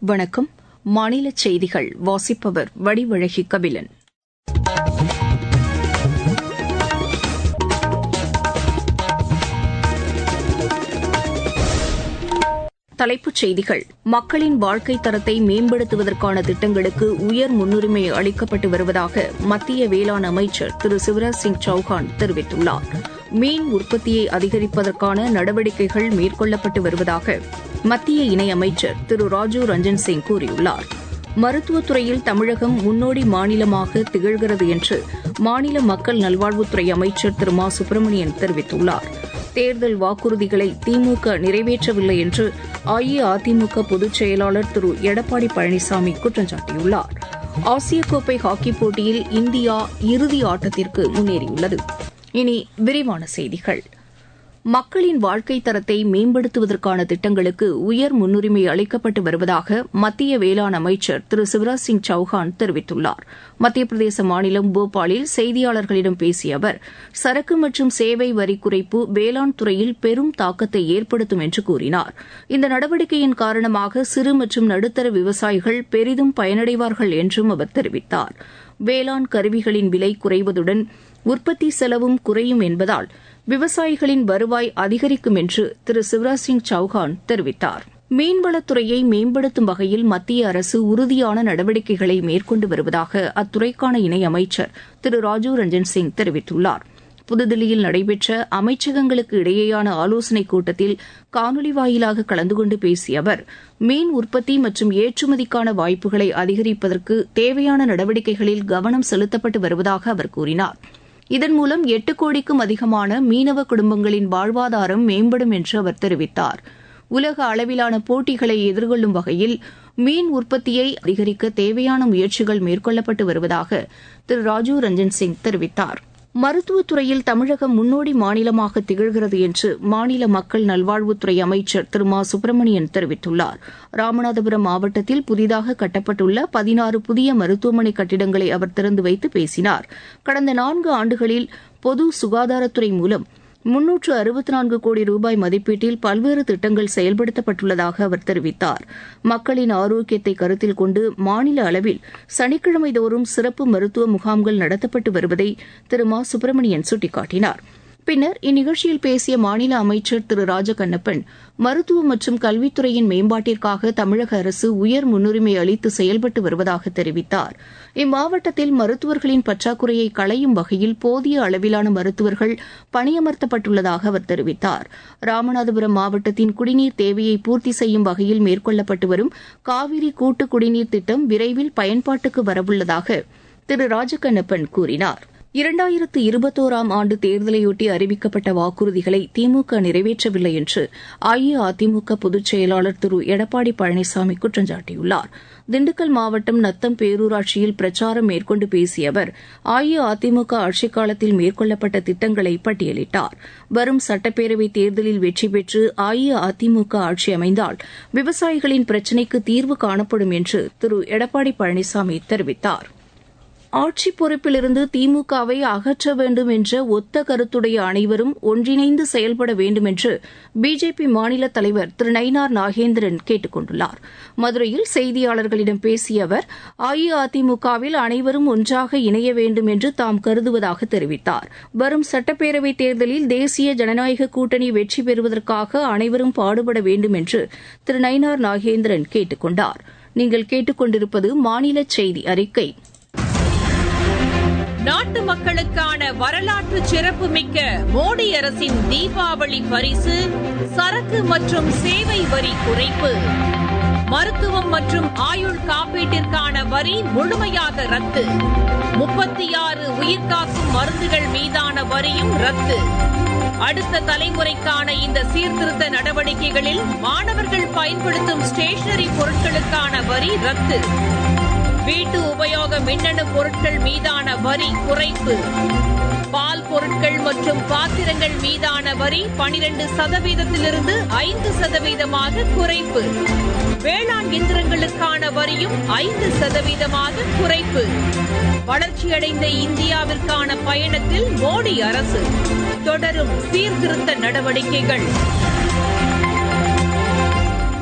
வணக்கம் மாநில செய்திகள் வாசிப்பவர் வடிவழகி கபிலன் தலைப்புச் செய்திகள் மக்களின் வாழ்க்கை தரத்தை மேம்படுத்துவதற்கான திட்டங்களுக்கு உயர் முன்னுரிமை அளிக்கப்பட்டு வருவதாக மத்திய வேளாண் அமைச்சர் திரு சிவராஜ் சிங் சௌஹான் தெரிவித்துள்ளார் மீன் உற்பத்தியை அதிகரிப்பதற்கான நடவடிக்கைகள் மேற்கொள்ளப்பட்டு வருவதாக மத்திய இணையமைச்சர் திரு ராஜீவ் ரஞ்சன் சிங் கூறியுள்ளார் மருத்துவத்துறையில் தமிழகம் முன்னோடி மாநிலமாக திகழ்கிறது என்று மாநில மக்கள் நல்வாழ்வுத்துறை அமைச்சர் திரு மா சுப்பிரமணியன் தெரிவித்துள்ளார் தேர்தல் வாக்குறுதிகளை திமுக நிறைவேற்றவில்லை என்று அஇஅதிமுக பொதுச் செயலாளர் திரு எடப்பாடி பழனிசாமி குற்றம் சாட்டியுள்ளார் ஆசிய கோப்பை ஹாக்கிப் போட்டியில் இந்தியா இறுதி ஆட்டத்திற்கு முன்னேறியுள்ளது இனி விரிவான செய்திகள் மக்களின் வாழ்க்கை தரத்தை மேம்படுத்துவதற்கான திட்டங்களுக்கு உயர் முன்னுரிமை அளிக்கப்பட்டு வருவதாக மத்திய வேளாண் அமைச்சர் திரு சிவராஜ் சிங் சௌஹான் தெரிவித்துள்ளார் மத்திய பிரதேச மாநிலம் போபாலில் செய்தியாளர்களிடம் பேசிய அவர் சரக்கு மற்றும் சேவை வரி குறைப்பு வேளாண் துறையில் பெரும் தாக்கத்தை ஏற்படுத்தும் என்று கூறினார் இந்த நடவடிக்கையின் காரணமாக சிறு மற்றும் நடுத்தர விவசாயிகள் பெரிதும் பயனடைவார்கள் என்றும் அவர் தெரிவித்தார் வேளாண் கருவிகளின் விலை குறைவதுடன் உற்பத்தி செலவும் குறையும் என்பதால் விவசாயிகளின் வருவாய் அதிகரிக்கும் என்று திரு சிவராஜ் சிங் சௌஹான் தெரிவித்தார் மீன்வளத்துறையை மேம்படுத்தும் வகையில் மத்திய அரசு உறுதியான நடவடிக்கைகளை மேற்கொண்டு வருவதாக அத்துறைக்கான இணையமைச்சர் திரு ராஜீவ் ரஞ்சன் சிங் தெரிவித்துள்ளார் புதுதில்லியில் நடைபெற்ற அமைச்சகங்களுக்கு இடையேயான ஆலோசனைக் கூட்டத்தில் காணொலி வாயிலாக கலந்து கொண்டு பேசிய அவர் மீன் உற்பத்தி மற்றும் ஏற்றுமதிக்கான வாய்ப்புகளை அதிகரிப்பதற்கு தேவையான நடவடிக்கைகளில் கவனம் செலுத்தப்பட்டு வருவதாக அவர் கூறினார் இதன் மூலம் எட்டு கோடிக்கும் அதிகமான மீனவ குடும்பங்களின் வாழ்வாதாரம் மேம்படும் என்று அவர் தெரிவித்தார் உலக அளவிலான போட்டிகளை எதிர்கொள்ளும் வகையில் மீன் உற்பத்தியை அதிகரிக்க தேவையான முயற்சிகள் மேற்கொள்ளப்பட்டு வருவதாக திரு ராஜீவ் ரஞ்சன் சிங் தெரிவித்தார் மருத்துவத்துறையில் தமிழகம் முன்னோடி மாநிலமாக திகழ்கிறது என்று மாநில மக்கள் நல்வாழ்வுத்துறை அமைச்சர் திரு மா சுப்பிரமணியன் தெரிவித்துள்ளார் ராமநாதபுரம் மாவட்டத்தில் புதிதாக கட்டப்பட்டுள்ள பதினாறு புதிய மருத்துவமனை கட்டிடங்களை அவர் திறந்து வைத்து பேசினார் கடந்த நான்கு ஆண்டுகளில் பொது சுகாதாரத்துறை மூலம் முன்னூற்று அறுபத்தி நான்கு கோடி ரூபாய் மதிப்பீட்டில் பல்வேறு திட்டங்கள் செயல்படுத்தப்பட்டுள்ளதாக அவர் தெரிவித்தார் மக்களின் ஆரோக்கியத்தை கருத்தில் கொண்டு மாநில அளவில் சனிக்கிழமை தோறும் சிறப்பு மருத்துவ முகாம்கள் நடத்தப்பட்டு வருவதை திரு மா சுப்பிரமணியன் சுட்டிக்காட்டினார் பின்னர் இந்நிகழ்ச்சியில் பேசிய மாநில அமைச்சர் திரு ராஜகண்ணப்பன் மருத்துவ மற்றும் கல்வித்துறையின் மேம்பாட்டிற்காக தமிழக அரசு உயர் முன்னுரிமை அளித்து செயல்பட்டு வருவதாக தெரிவித்தார் இம்மாவட்டத்தில் மருத்துவர்களின் பற்றாக்குறையை களையும் வகையில் போதிய அளவிலான மருத்துவர்கள் பணியமர்த்தப்பட்டுள்ளதாக அவர் தெரிவித்தார் ராமநாதபுரம் மாவட்டத்தின் குடிநீர் தேவையை பூர்த்தி செய்யும் வகையில் மேற்கொள்ளப்பட்டு வரும் காவிரி கூட்டு குடிநீர் திட்டம் விரைவில் பயன்பாட்டுக்கு வரவுள்ளதாக திரு ராஜகண்ணப்பன் கூறினார் இரண்டாயிரத்து இருபத்தோராம் ஆண்டு தேர்தலையொட்டி அறிவிக்கப்பட்ட வாக்குறுதிகளை திமுக நிறைவேற்றவில்லை என்று அஇஅதிமுக பொதுச் செயலாளர் திரு எடப்பாடி பழனிசாமி குற்றம் சாட்டியுள்ளார் திண்டுக்கல் மாவட்டம் நத்தம் பேரூராட்சியில் பிரச்சாரம் மேற்கொண்டு பேசிய அவர் அஇஅதிமுக ஆட்சிக் காலத்தில் மேற்கொள்ளப்பட்ட திட்டங்களை பட்டியலிட்டார் வரும் சட்டப்பேரவைத் தேர்தலில் வெற்றி பெற்று அஇஅதிமுக ஆட்சி அமைந்தால் விவசாயிகளின் பிரச்சினைக்கு தீர்வு காணப்படும் என்று திரு எடப்பாடி பழனிசாமி தெரிவித்தாா் ஆட்சி பொறுப்பிலிருந்து திமுகவை அகற்ற வேண்டும் என்ற ஒத்த கருத்துடைய அனைவரும் ஒன்றிணைந்து செயல்பட வேண்டும் என்று பிஜேபி மாநில தலைவர் திரு நயினார் நாகேந்திரன் கேட்டுக் கொண்டுள்ளார் மதுரையில் செய்தியாளர்களிடம் பேசிய அவர் அஇஅதிமுகவில் அனைவரும் ஒன்றாக இணைய வேண்டும் என்று தாம் கருதுவதாக தெரிவித்தார் வரும் சட்டப்பேரவைத் தேர்தலில் தேசிய ஜனநாயக கூட்டணி வெற்றி பெறுவதற்காக அனைவரும் பாடுபட வேண்டும் என்று திரு நயினார் நாகேந்திரன் கேட்டுக் கொண்டார் நீங்கள் கேட்டுக்கொண்டிருப்பது மாநில செய்தி அறிக்கை நாட்டு மக்களுக்கான வரலாற்று சிறப்புமிக்க மோடி அரசின் தீபாவளி பரிசு சரக்கு மற்றும் சேவை வரி குறைப்பு மருத்துவம் மற்றும் ஆயுள் காப்பீட்டிற்கான வரி முழுமையாக ரத்து முப்பத்தி ஆறு உயிர்காக்கும் மருந்துகள் மீதான வரியும் ரத்து அடுத்த தலைமுறைக்கான இந்த சீர்திருத்த நடவடிக்கைகளில் மாணவர்கள் பயன்படுத்தும் ஸ்டேஷனரி பொருட்களுக்கான வரி ரத்து வீட்டு உபயோக மின்னணு பொருட்கள் மீதான வரி குறைப்பு பால் பொருட்கள் மற்றும் பாத்திரங்கள் மீதான வரி பனிரெண்டு சதவீதத்திலிருந்து ஐந்து சதவீதமாக குறைப்பு வேளாண் இயந்திரங்களுக்கான வரியும் ஐந்து சதவீதமாக குறைப்பு வளர்ச்சியடைந்த இந்தியாவிற்கான பயணத்தில் மோடி அரசு தொடரும் சீர்திருத்த நடவடிக்கைகள்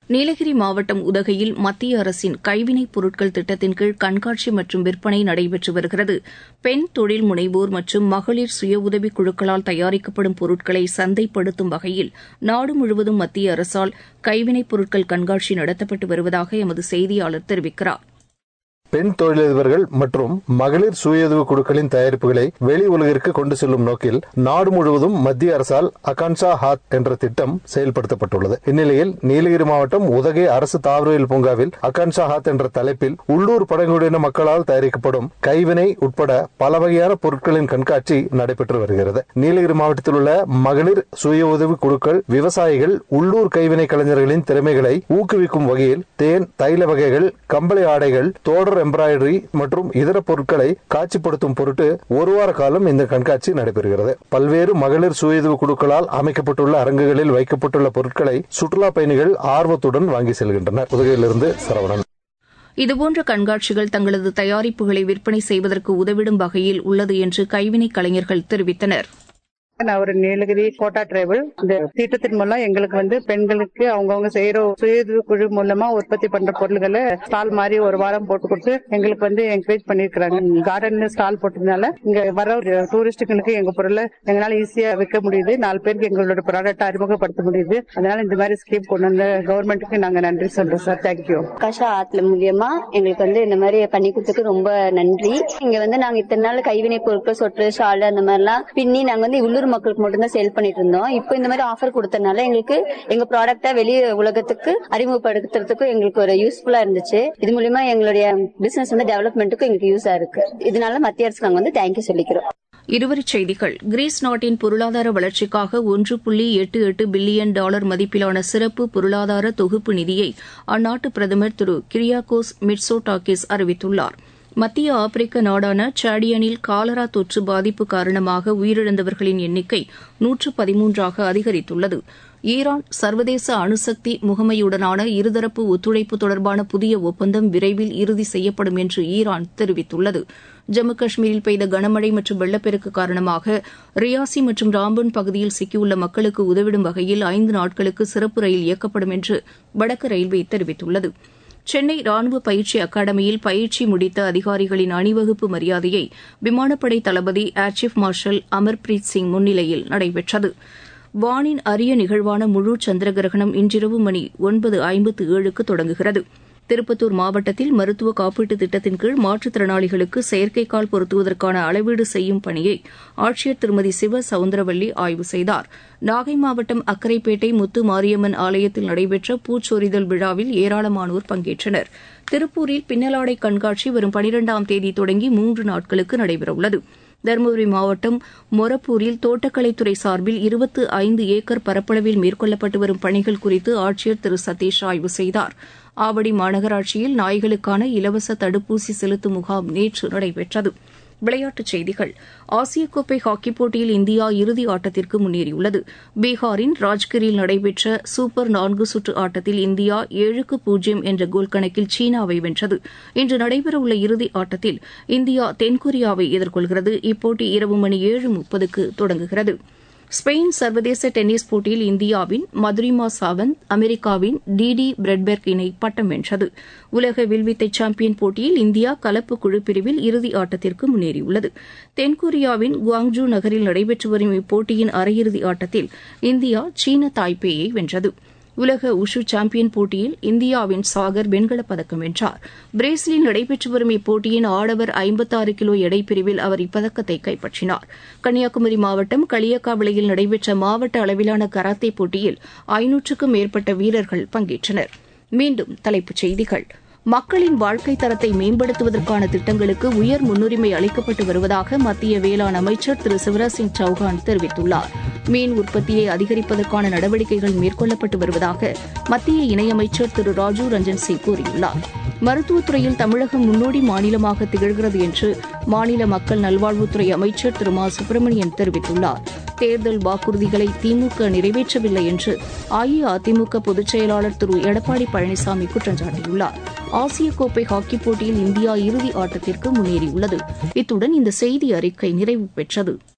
நீலகிரி மாவட்டம் உதகையில் மத்திய அரசின் கைவினைப் பொருட்கள் திட்டத்தின் கீழ் கண்காட்சி மற்றும் விற்பனை நடைபெற்று வருகிறது பெண் தொழில் முனைவோர் மற்றும் மகளிர் சுய உதவிக் குழுக்களால் தயாரிக்கப்படும் பொருட்களை சந்தைப்படுத்தும் வகையில் நாடு முழுவதும் மத்திய அரசால் கைவினைப் பொருட்கள் கண்காட்சி நடத்தப்பட்டு வருவதாக எமது செய்தியாளர் தெரிவிக்கிறார் பெண் தொழிலதிபர்கள் மற்றும் மகளிர் சுயஉதவி குழுக்களின் தயாரிப்புகளை வெளி உலகிற்கு கொண்டு செல்லும் நோக்கில் நாடு முழுவதும் மத்திய அரசால் அகான்ஷா ஹாத் என்ற திட்டம் செயல்படுத்தப்பட்டுள்ளது இந்நிலையில் நீலகிரி மாவட்டம் உதகை அரசு தாவரவியல் பூங்காவில் அகான்ஷா ஹாத் என்ற தலைப்பில் உள்ளூர் பழங்குடியின மக்களால் தயாரிக்கப்படும் கைவினை உட்பட பல வகையான பொருட்களின் கண்காட்சி நடைபெற்று வருகிறது நீலகிரி மாவட்டத்தில் உள்ள மகளிர் சுய உதவி குழுக்கள் விவசாயிகள் உள்ளூர் கைவினை கலைஞர்களின் திறமைகளை ஊக்குவிக்கும் வகையில் தேன் தைல வகைகள் கம்பளி ஆடைகள் தோடர் எம்ப்ராய்டரி மற்றும் இதர பொருட்களை காட்சிப்படுத்தும் பொருட்டு ஒரு வார காலம் இந்த கண்காட்சி நடைபெறுகிறது பல்வேறு மகளிர் சுயதவு குழுக்களால் அமைக்கப்பட்டுள்ள அரங்குகளில் வைக்கப்பட்டுள்ள பொருட்களை சுற்றுலா பயணிகள் ஆர்வத்துடன் வாங்கி செல்கின்றனர் உதகையிலிருந்து சரவணன் இதுபோன்ற கண்காட்சிகள் தங்களது தயாரிப்புகளை விற்பனை செய்வதற்கு உதவிடும் வகையில் உள்ளது என்று கைவினைக் கலைஞர்கள் தெரிவித்தனர் நான் ஒரு நீலகிரி கோட்டா டிரைபிள் இந்த திட்டத்தின் மூலம் எங்களுக்கு வந்து பெண்களுக்கு அவங்கவுங்க செய்யற சுய குழு மூலமா உற்பத்தி பண்ற பொருள்களை ஸ்டால் மாதிரி ஒரு வாரம் போட்டு கொடுத்து எங்களுக்கு வந்து என்கரேஜ் பண்ணிருக்காங்க கார்டன் ஸ்டால் போட்டதுனால இங்க வர டூரிஸ்டுகளுக்கு எங்க பொருளை எங்களால ஈஸியா விற்க முடியுது நாலு பேருக்கு எங்களோட ப்ராடக்ட் அறிமுகப்படுத்த முடியுது அதனால இந்த மாதிரி ஸ்கீம் கொண்டு வந்த கவர்மெண்ட்டுக்கு நாங்க நன்றி சொல்றோம் சார் தேங்க்யூ கஷா ஆத்ல மூலியமா எங்களுக்கு வந்து இந்த மாதிரி பண்ணி கொடுத்ததுக்கு ரொம்ப நன்றி இங்க வந்து நாங்க இத்தனை நாள் கைவினை பொருட்கள் சொட்டு ஷால் அந்த மாதிரி எல்லாம் பின்னி நாங்க வந்து உள்ளூர் மக்களுக்கு மட்டும் தான் சேல் பண்ணிட்டு இருந்தோம் இப்போ இந்த மாதிரி ஆஃபர் கொடுத்தனால எங்களுக்கு எங்க ப்ராடக்டா வெளியே உலகத்துக்கு அறிமுகப்படுத்துறதுக்கு எங்களுக்கு ஒரு யூஸ்ஃபுல்லா இருந்துச்சு இது மூலியமா எங்களுடைய பிசினஸ் வந்து டெவலப்மெண்ட்டுக்கும் எங்களுக்கு யூஸா இருக்கு இதனால மத்திய அரசுக்கு நாங்க வந்து தேங்க்யூ சொல்லிக்கிறோம் இருவரிச் செய்திகள் கிரீஸ் நாட்டின் பொருளாதார வளர்ச்சிக்காக ஒன்று புள்ளி எட்டு எட்டு பில்லியன் டாலர் மதிப்பிலான சிறப்பு பொருளாதார தொகுப்பு நிதியை அந்நாட்டு பிரதமர் திரு கிரியாகோஸ் மிட்சோடாக்கிஸ் அறிவித்துள்ளார் மத்திய ஆப்பிரிக்க நாடான சாடியனில் காலரா தொற்று பாதிப்பு காரணமாக உயிரிழந்தவர்களின் எண்ணிக்கை நூற்று பதிமூன்றாக அதிகரித்துள்ளது ஈரான் சர்வதேச அணுசக்தி முகமையுடனான இருதரப்பு ஒத்துழைப்பு தொடர்பான புதிய ஒப்பந்தம் விரைவில் இறுதி செய்யப்படும் என்று ஈரான் தெரிவித்துள்ளது ஜம்மு காஷ்மீரில் பெய்த கனமழை மற்றும் வெள்ளப்பெருக்கு காரணமாக ரியாசி மற்றும் ராம்பன் பகுதியில் சிக்கியுள்ள மக்களுக்கு உதவிடும் வகையில் ஐந்து நாட்களுக்கு சிறப்பு ரயில் இயக்கப்படும் என்று வடக்கு ரயில்வே தெரிவித்துள்ளது சென்னை ராணுவ பயிற்சி அகாடமியில் பயிற்சி முடித்த அதிகாரிகளின் அணிவகுப்பு மரியாதையை விமானப்படை தளபதி air chief marshal Amarpreet Singh முன்னிலையில் நடைபெற்றது வானின் அரிய நிகழ்வான முழு சந்திர கிரகணம் இன்றிரவு மணி ஒன்பது ஐம்பத்து ஏழுக்கு தொடங்குகிறது திருப்பத்தூர் மாவட்டத்தில் மருத்துவ காப்பீட்டு திட்டத்தின் கீழ் மாற்றுத்திறனாளிகளுக்கு செயற்கைக்கால் பொருத்துவதற்கான அளவீடு செய்யும் பணியை ஆட்சியர் திருமதி சிவ சவுந்தரவல்லி ஆய்வு செய்தார் நாகை மாவட்டம் அக்கரைப்பேட்டை முத்து மாரியம்மன் ஆலயத்தில் நடைபெற்ற பூச்சொரிதல் விழாவில் ஏராளமானோர் பங்கேற்றனர் திருப்பூரில் பின்னலாடை கண்காட்சி வரும் பனிரெண்டாம் தேதி தொடங்கி மூன்று நாட்களுக்கு நடைபெறவுள்ளது தருமபுரி மாவட்டம் மொரப்பூரில் தோட்டக்கலைத்துறை சார்பில் இருபத்து ஐந்து ஏக்கர் பரப்பளவில் மேற்கொள்ளப்பட்டு வரும் பணிகள் குறித்து ஆட்சியர் திரு சதீஷ் ஆய்வு செய்தார் ஆவடி மாநகராட்சியில் நாய்களுக்கான இலவச தடுப்பூசி செலுத்தும் முகாம் நேற்று நடைபெற்றது விளையாட்டுச் செய்திகள் ஆசிய கோப்பை ஹாக்கிப் போட்டியில் இந்தியா இறுதி ஆட்டத்திற்கு முன்னேறியுள்ளது பீகாரின் ராஜ்கிரில் நடைபெற்ற சூப்பர் நான்கு சுற்று ஆட்டத்தில் இந்தியா ஏழுக்கு பூஜ்ஜியம் என்ற கோல் கணக்கில் சீனாவை வென்றது இன்று நடைபெறவுள்ள இறுதி ஆட்டத்தில் இந்தியா தென்கொரியாவை எதிர்கொள்கிறது இப்போட்டி இரவு மணி ஏழு முப்பதுக்கு தொடங்குகிறது ஸ்பெயின் சர்வதேச டென்னிஸ் போட்டியில் இந்தியாவின் மதுரிமா சாவந்த் அமெரிக்காவின் டிடி பிரெட்பெர்க் இணை பட்டம் வென்றது உலக வில்வித்தை சாம்பியன் போட்டியில் இந்தியா கலப்பு குழு பிரிவில் இறுதி ஆட்டத்திற்கு முன்னேறியுள்ளது தென்கொரியாவின் குவாங்ஜூ நகரில் நடைபெற்று வரும் இப்போட்டியின் அரையிறுதி ஆட்டத்தில் இந்தியா சீன தாய்பேயை வென்றது உலக உஷு சாம்பியன் போட்டியில் இந்தியாவின் சாகர் வெண்கலப் பதக்கம் வென்றார் பிரேசிலில் நடைபெற்று வரும் இப்போட்டியின் ஆடவர் ஐம்பத்தாறு கிலோ எடை பிரிவில் அவர் இப்பதக்கத்தை கைப்பற்றினார் கன்னியாகுமரி மாவட்டம் களியக்காவிளையில் நடைபெற்ற மாவட்ட அளவிலான கராத்தே போட்டியில் ஐநூற்றுக்கும் மேற்பட்ட வீரர்கள் பங்கேற்றனர் மீண்டும் தலைப்புச் செய்திகள் மக்களின் வாழ்க்கை தரத்தை மேம்படுத்துவதற்கான திட்டங்களுக்கு உயர் முன்னுரிமை அளிக்கப்பட்டு வருவதாக மத்திய வேளாண் அமைச்சர் திரு சிவராஜ் சிங் சௌஹான் தெரிவித்துள்ளார் மீன் உற்பத்தியை அதிகரிப்பதற்கான நடவடிக்கைகள் மேற்கொள்ளப்பட்டு வருவதாக மத்திய இணையமைச்சர் திரு ராஜீவ் ரஞ்சன் சிங் கூறியுள்ளார் மருத்துவத்துறையில் தமிழகம் முன்னோடி மாநிலமாக திகழ்கிறது என்று மாநில மக்கள் நல்வாழ்வுத்துறை அமைச்சர் திரு மா சுப்பிரமணியன் தெரிவித்துள்ளார் தேர்தல் வாக்குறுதிகளை திமுக நிறைவேற்றவில்லை என்று அஇஅதிமுக பொதுச் செயலாளர் திரு எடப்பாடி பழனிசாமி குற்றம் சாட்டியுள்ளார் ஆசிய கோப்பை ஹாக்கிப் போட்டியில் இந்தியா இறுதி ஆட்டத்திற்கு முன்னேறியுள்ளது இத்துடன் இந்த செய்தி அறிக்கை நிறைவு பெற்றது